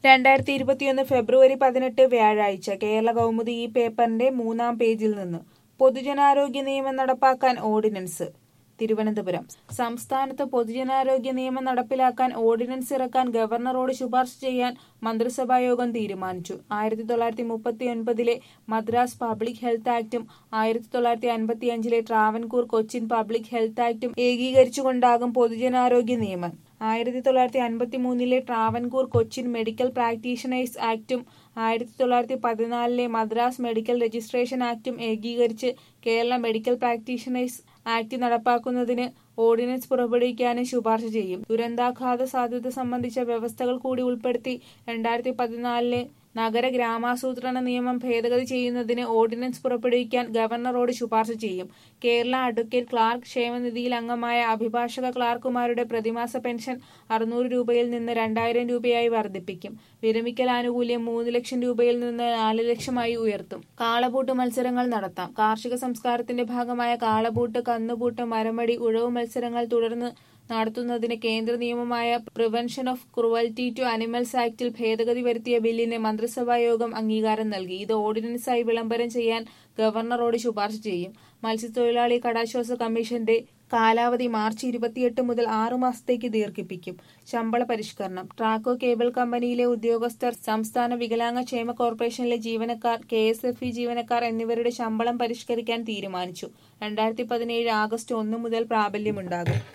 രണ്ടായിരത്തി ഇരുപത്തിയൊന്ന് ഫെബ്രുവരി പതിനെട്ട് വ്യാഴാഴ്ച കേരള കൗമുദി ഈ പേപ്പറിന്റെ മൂന്നാം പേജിൽ നിന്ന് പൊതുജനാരോഗ്യ നിയമം നടപ്പാക്കാൻ ഓർഡിനൻസ് തിരുവനന്തപുരം സംസ്ഥാനത്ത് പൊതുജനാരോഗ്യ നിയമം നടപ്പിലാക്കാൻ ഓർഡിനൻസ് ഇറക്കാൻ ഗവർണറോട് ശുപാർശ ചെയ്യാൻ മന്ത്രിസഭായോഗം തീരുമാനിച്ചു ആയിരത്തി തൊള്ളായിരത്തി മുപ്പത്തി ഒൻപതിലെ മദ്രാസ് പബ്ലിക് ഹെൽത്ത് ആക്ടും ആയിരത്തി തൊള്ളായിരത്തി അൻപത്തിയഞ്ചിലെ ട്രാവൻകൂർ കൊച്ചിൻ പബ്ലിക് ഹെൽത്ത് ആക്ടും ഏകീകരിച്ചുകൊണ്ടാകും പൊതുജനാരോഗ്യ നിയമം ആയിരത്തി തൊള്ളായിരത്തി അൻപത്തി മൂന്നിലെ ട്രാവൻകൂർ കൊച്ചിൻ മെഡിക്കൽ പ്രാക്ടീഷണേഴ്സ് ആക്ടും ആയിരത്തി തൊള്ളായിരത്തി പതിനാലിലെ മദ്രാസ് മെഡിക്കൽ രജിസ്ട്രേഷൻ ആക്ടും ഏകീകരിച്ച് കേരള മെഡിക്കൽ പ്രാക്ടീഷണേഴ്സ് ആക്ട് നടപ്പാക്കുന്നതിന് ഓർഡിനൻസ് പുറപ്പെടുവിക്കാനും ശുപാർശ ചെയ്യും ദുരന്താഘാത സാധ്യത സംബന്ധിച്ച വ്യവസ്ഥകൾ കൂടി ഉൾപ്പെടുത്തി രണ്ടായിരത്തി പതിനാലിലെ നഗര ഗ്രാമാസൂത്രണ നിയമം ഭേദഗതി ചെയ്യുന്നതിന് ഓർഡിനൻസ് പുറപ്പെടുവിക്കാൻ ഗവർണറോട് ശുപാർശ ചെയ്യും കേരള അഡ്വക്കേറ്റ് ക്ലാർക്ക് ക്ഷേമനിധിയിൽ അംഗമായ അഭിഭാഷക ക്ലാർക്കുമാരുടെ പ്രതിമാസ പെൻഷൻ അറുന്നൂറ് രൂപയിൽ നിന്ന് രണ്ടായിരം രൂപയായി വർദ്ധിപ്പിക്കും വിരമിക്കൽ ആനുകൂല്യം മൂന്ന് ലക്ഷം രൂപയിൽ നിന്ന് നാല് ലക്ഷമായി ഉയർത്തും കാളപൂട്ട് മത്സരങ്ങൾ നടത്താം കാർഷിക സംസ്കാരത്തിന്റെ ഭാഗമായ കാളപൂട്ട് കന്നുപൂട്ട് മരമടി ഉഴവ് മത്സരങ്ങൾ തുടർന്ന് നടത്തുന്നതിന് കേന്ദ്ര നിയമമായ prevention of cruelty to animals ആക്ടിൽ ഭേദഗതി വരുത്തിയ ബില്ലിന് മന്ത്രിസഭാ യോഗം അംഗീകാരം നൽകി ഇത് ഓർഡിനൻസായി വിളംബരം ചെയ്യാൻ ഗവർണറോട് ശുപാർശ ചെയ്യും മത്സ്യത്തൊഴിലാളി കടാശ്വാസ കമ്മീഷന്റെ കാലാവധി മാർച്ച് ഇരുപത്തിയെട്ട് മുതൽ ആറു മാസത്തേക്ക് ദീർഘിപ്പിക്കും ശമ്പള പരിഷ്കരണം ട്രാക്കോ കേബിൾ കമ്പനിയിലെ ഉദ്യോഗസ്ഥർ സംസ്ഥാന വികലാംഗ ക്ഷേമ കോർപ്പറേഷനിലെ ജീവനക്കാർ കെ എസ് എഫ് ഇ ജീവനക്കാർ എന്നിവരുടെ ശമ്പളം പരിഷ്കരിക്കാൻ തീരുമാനിച്ചു രണ്ടായിരത്തി പതിനേഴ് ആഗസ്റ്റ് ഒന്ന് മുതൽ പ്രാബല്യമുണ്ടാകും